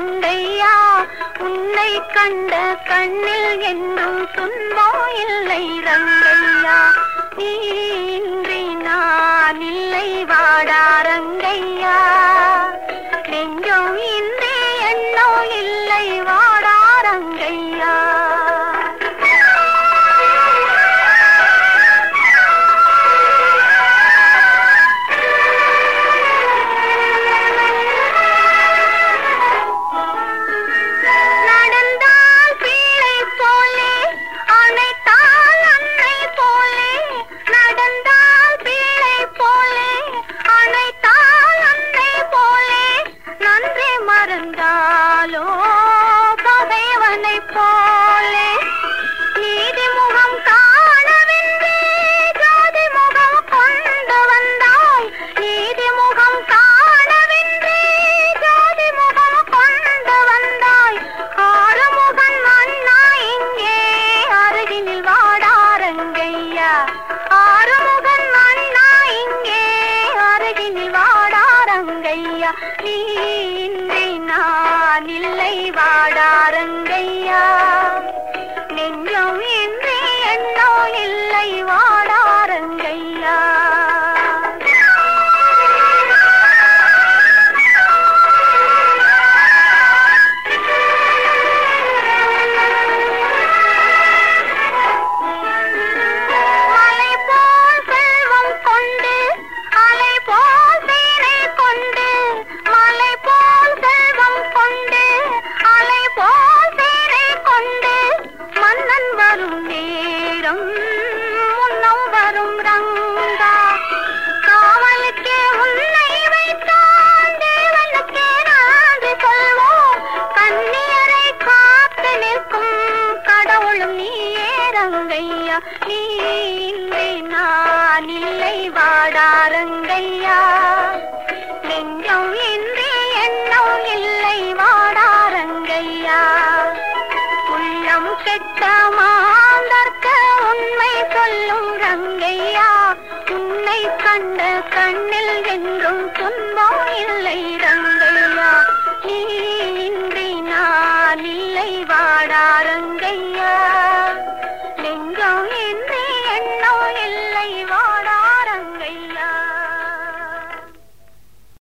ரங்கையா உன்னை கண்ட கண்ணில் என்றும் துன்பம் இல்லை ரங்கையா நீ இன்றி நான் இல்லை வாடா ரங்கையா நெஞ்சம் இன்றி எண்ணோ இல்லை வாடா ரங்கையா நடந்தால் பிள்ளை போலே அணைத்தால் அன்னை போலே நடந்தால் பிள்ளை போலே அணைத்தால் அன்னை போலே நன்றி மறந்தாலோ பகைவனை போலே நீதி முகம் காணவென்றே ஜோதி முகம் கொண்டு வந்தாய் நீதி முகம் காணவென்றே ஜோதி முகம் கொண்டு வந்தாய் ஆறுமுகன் அண்ணா இங்கே அருகினில் வாடாரங்கையா ஆறுமுகன் அண்ணா இங்கே அருகினில் வாடாரங்கையா நீ இன்றி நான் இல்லை வாடாரங்கையா நெஞ்சம் இன்றி எண்ணோ இல்லை வாடாரங்கையா மலை போல் செல்வம் கொண்டு அலை போல் சீனை கொண்டு மலை போல் செல்வம் கொண்டு அலை போல் சீனை கொண்டு மன்னன் வரும் நேரம் முன்னம் வரும் ரங்கா காவலுக்கே உன்னை வைத்தான் தேவனுக்கே நன்றி சொல்வோம் கண்ணியரை காத்து நிற்கும் கடவுளும் நீயே ரங்கையா நீ இன்றி நான் இல்லை வாடாரங்கையா நெஞ்சம் இன்றி எண்ணம் இல்லை வாடாரங்கையா உள்ளம் கெட்ட மாந்தர்க்க உண்மை சொல்லும் ரங்கையா உன்னை கண்ட கண்ணில் என்றும் துன்பம் இல்லை ரங்கையா நீ இன்றி நான் இல்லை வாடாரங்கையா நெஞ்சம்